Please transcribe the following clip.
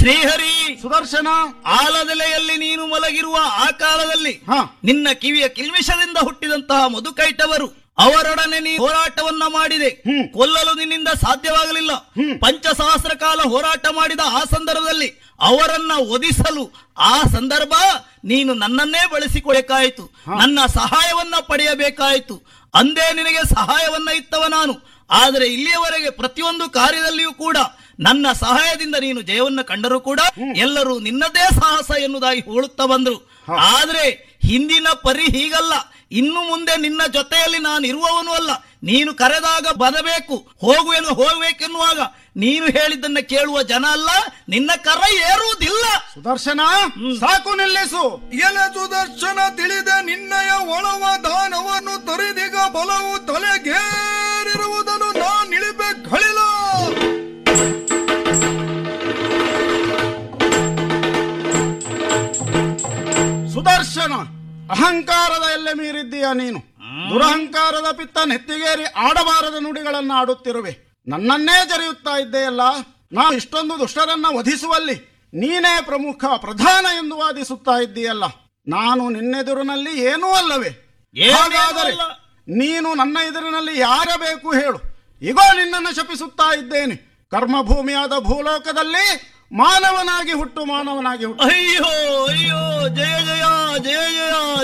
ಶ್ರೀಹರಿ ಸುದರ್ಶನ ಆಲದೆಲೆಯಲ್ಲಿ ನೀನು ಮಲಗಿರುವ ಆ ಕಾಲದಲ್ಲಿ ಹ ನಿನ್ನ ಕಿವಿಯ ಕಿಲ್ಮಿಷದಿಂದ ಹುಟ್ಟಿದಂತಹ ಮಧುಕೈಟವರು ಅವರೊಡನೆ ನೀ ಹೋರಾಟವನ್ನ ಮಾಡಿದೆ ಕೊಲ್ಲಲು ನಿನ್ನಿಂದ ಸಾಧ್ಯವಾಗಲಿಲ್ಲ ಪಂಚಸಹಸ್ರ ಕಾಲ ಹೋರಾಟ ಮಾಡಿದ ಆ ಸಂದರ್ಭದಲ್ಲಿ ಅವರನ್ನ ಒದಿಸಲು ಆ ಸಂದರ್ಭ ನೀನು ನನ್ನನ್ನೇ ಬಳಸಿಕೊಳ್ಳಬೇಕಾಯಿತು ನನ್ನ ಸಹಾಯವನ್ನ ಪಡೆಯಬೇಕಾಯಿತು ಅಂದೇ ನಿನಗೆ ಸಹಾಯವನ್ನ ಇತ್ತವ ನಾನು ಆದರೆ ಇಲ್ಲಿಯವರೆಗೆ ಪ್ರತಿಯೊಂದು ಕಾರ್ಯದಲ್ಲಿಯೂ ಕೂಡ ನನ್ನ ಸಹಾಯದಿಂದ ನೀನು ಜಯವನ್ನ ಕಂಡರೂ ಕೂಡ ಎಲ್ಲರೂ ನಿನ್ನದೇ ಸಾಹಸ ಎನ್ನುವುದಾಗಿ ಹೋಳುತ್ತಾ ಬಂದ್ರು ಆದ್ರೆ ಹಿಂದಿನ ಪರಿ ಹೀಗಲ್ಲ ಇನ್ನು ಮುಂದೆ ನಿನ್ನ ಜೊತೆಯಲ್ಲಿ ನಾನು ಇರುವವನು ಅಲ್ಲ ನೀನು ಕರೆದಾಗ ಬರಬೇಕು ಹೋಗುವೆನು ಹೋಗ್ಬೇಕೆನ್ನುವಾಗ ನೀನು ಹೇಳಿದ್ದನ್ನ ಕೇಳುವ ಜನ ಅಲ್ಲ ನಿನ್ನ ಕರ ಏರುವುದಿಲ್ಲ ಸುದರ್ಶನ ಸಾಕು ನಿಲ್ಲಿಸು ಎಲ ಸುದರ್ಶನ ತಿಳಿದ ನಿನ್ನಯ ಒಳವ ದಾನವನ್ನು ತೊರೆದಿಗ ಬಲವು ತಲೆಗೇರಿರುವುದನ್ನು ನಾನಿಳಿಬೆ ಗಳಿಲ ಸುದರ್ಶನ ಅಹಂಕಾರದ ಎಲ್ಲೆ ಮೀರಿದ್ದೀಯ ನೀನು ದುರಹಂಕಾರದ ಪಿತ್ತ ನೆತ್ತಿಗೇರಿ ಆಡಬಾರದ ನುಡಿಗಳನ್ನ ಆಡುತ್ತಿರುವೆ ನನ್ನನ್ನೇ ಜರಿಯುತ್ತಾ ಇದ್ದೆಯಲ್ಲ ನಾ ಇಷ್ಟೊಂದು ದುಷ್ಟರನ್ನ ವಧಿಸುವಲ್ಲಿ ನೀನೇ ಪ್ರಮುಖ ಪ್ರಧಾನ ಎಂದು ವಾದಿಸುತ್ತಾ ಇದ್ದೀಯಲ್ಲ ನಾನು ನಿನ್ನೆದುರಿನಲ್ಲಿ ಏನೂ ಅಲ್ಲವೇ ಏನೇನೂ ಹಾಗಾದರೆ ಅಲ್ಲ. ನೀನು ನನ್ನ ಎದುರಿನಲ್ಲಿ ಯಾರ ಬೇಕು ಹೇಳು ಈಗೋ ನಿನ್ನನ್ನು ಶಪಿಸುತ್ತಾ ಇದ್ದೇನೆ ಕರ್ಮಭೂಮಿಯಾದ ಭೂಲೋಕದಲ್ಲಿ ಮಾನವನಾಗಿ ಹುಟ್ಟು ಮಾನವನಾಗಿ ಹುಟ್ಟು ಅಯ್ಯೋ ಅಯ್ಯೋ ಜಯ ಜಯ ಜಯ ಜಯ